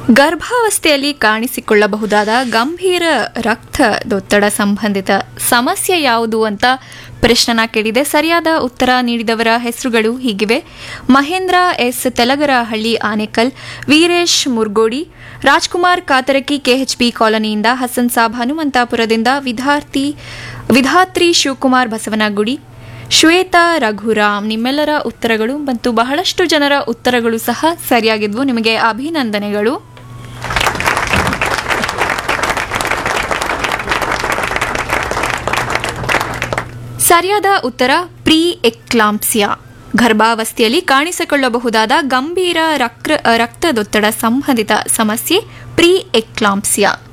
ಗರ್ಭಾವಸ್ಥೆಯಲ್ಲಿ ಕಾಣಿಸಿಕೊಳ್ಳಬಹುದಾದ ಗಂಭೀರ ರಕ್ತದೊತ್ತಡ ಸಂಬಂಧಿತ ಸಮಸ್ಯೆ ಯಾವುದು ಅಂತ ಪ್ರಶ್ನನ ಕೇಳಿದೆ ಸರಿಯಾದ ಉತ್ತರ ನೀಡಿದವರ ಹೆಸರುಗಳು ಹೀಗಿವೆ ಮಹೇಂದ್ರ ಎಸ್ ತೆಲಗರಹಳ್ಳಿ ಆನೇಕಲ್ ವೀರೇಶ್ ಮುರ್ಗೋಡಿ ರಾಜ್ಕುಮಾರ್ ಕಾತರಕಿ ಕೆಎಚ್ಬಿ ಕಾಲೋನಿಯಿಂದ ಹಸನ್ ಸಾಬ್ ಹನುಮಂತಾಪುರದಿಂದ ವಿದ್ಯಾರ್ಥಿ ವಿಧಾತ್ರಿ ಶಿವಕುಮಾರ್ ಬಸವನಗುಡಿ ಶ್ವೇತಾ ರಘುರಾಮ್ ನಿಮ್ಮೆಲ್ಲರ ಉತ್ತರಗಳು ಮತ್ತು ಬಹಳಷ್ಟು ಜನರ ಉತ್ತರಗಳು ಸಹ ಸರಿಯಾಗಿದ್ವು ನಿಮಗೆ ಅಭಿನಂದನೆಗಳು ಸರಿಯಾದ ಉತ್ತರ ಪ್ರೀ ಎಕ್ಲಾಂಪ್ಸಿಯಾ ಗರ್ಭಾವಸ್ಥೆಯಲ್ಲಿ ಕಾಣಿಸಿಕೊಳ್ಳಬಹುದಾದ ಗಂಭೀರ ರಕ್ರ ರಕ್ತದೊತ್ತಡ ಸಂಬಂಧಿತ ಸಮಸ್ಯೆ ಪ್ರೀ ಎಕ್ಲಾಂಪ್ಸಿಯಾ